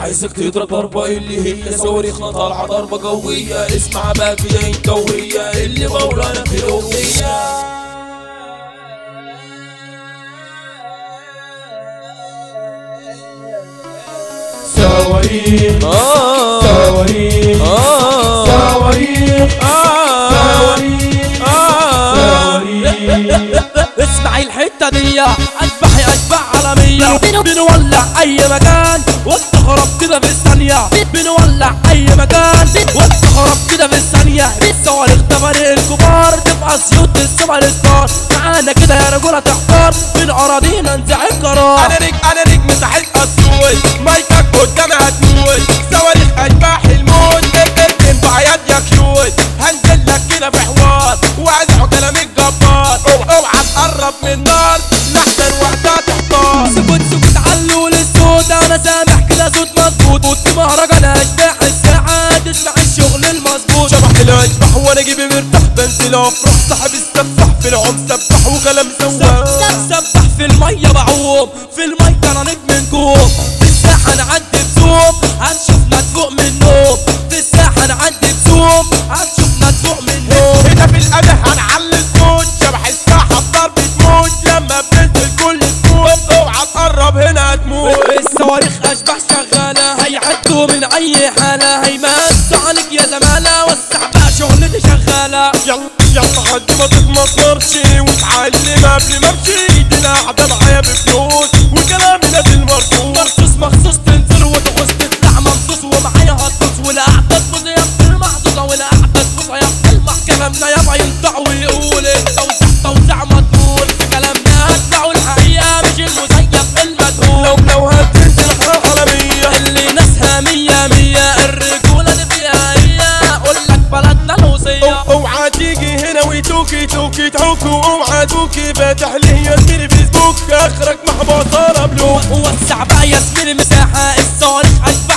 عايزك تضرب ضربة اللي هي صواريخنا طالعة ضربة قوية اسمع بقى كده انت وهي اللي مولانا في الأغنية صواريخ آه صواريخ آه صواريخ آه صواريخ صواريخ اسمع الحتة دي اشبح يا اشبح عالمية بنولع اي مكان وتخرب كده في الثانية بنولع اي مكان وتخرب كده في الثانية الصواريخ ده فريق الكبار تبقى سيوط السوبر ستار معانا كده يا رجولة تحتار من اراضينا نزع القرار انا نجم انا نجم ساحل اسود مايكك قدامي هتموت صواريخ اشباح الموت انتوا عيال يا كيوت هنزل لك كده في حوار وازعوا كلام الجبار اوعى تقرب من النار لحسن وقتها تحتار سكوت سكوت علوا للصوت انا سامح كده صوت مظبوط في مهرجان اشباح الساعة تسمع الشغل المظبوط شبح الاشباح وانا جيبي مرتاح بنزل افرح صاحب السفاح في العم سبح وكلام سواح سبح في المية بعوم في المية انا نجم نجوم في الساحة نعدي بزوم هنشوف مدفوق من النوم في الساحة نعدي بزوم هنشوف مدفوق من النوم هنا في القدح هنعلي الصوت شبح الساحة بضرب تموت لما بننزل كل سكوت اوعى تقرب هنا هتموت الصواريخ اشباح شغالة هيعدوا من اي حالة هيمسوا عليك يا زمالة وسع بقى شغلتي شغالة يلا يلا حد ما تتمصرش وتعلم قبل ما امشي دي قاعدة معايا بفلوس وكلامي نازل مرصوص مخصوص مخصوص تنزل وتغوص تطلع ممصوص ومعايا هتدوس ولا قاعدة تبوظ يا ابن المحظوظة ولا قاعدة تبوظ يا ابن المح كلامنا يابا ينطع ويقول انت وزع توزع مدلول في كلامنا هتدعوا الحقيقة مش المزيف المدهول لو لو هتنزل حرام عالمية اللي ناسها مية مية الرجولة دي فيها هي اقول لك بلدنا الوصية أو- اوعى تيجي هنا ويتوكي توكي تعوكي اوعى توكي فاتح لي يا زميلي فيسبوك اخرك محبط طلب له ووسع بقى يا زميلي مساحة الصواريخ اشباح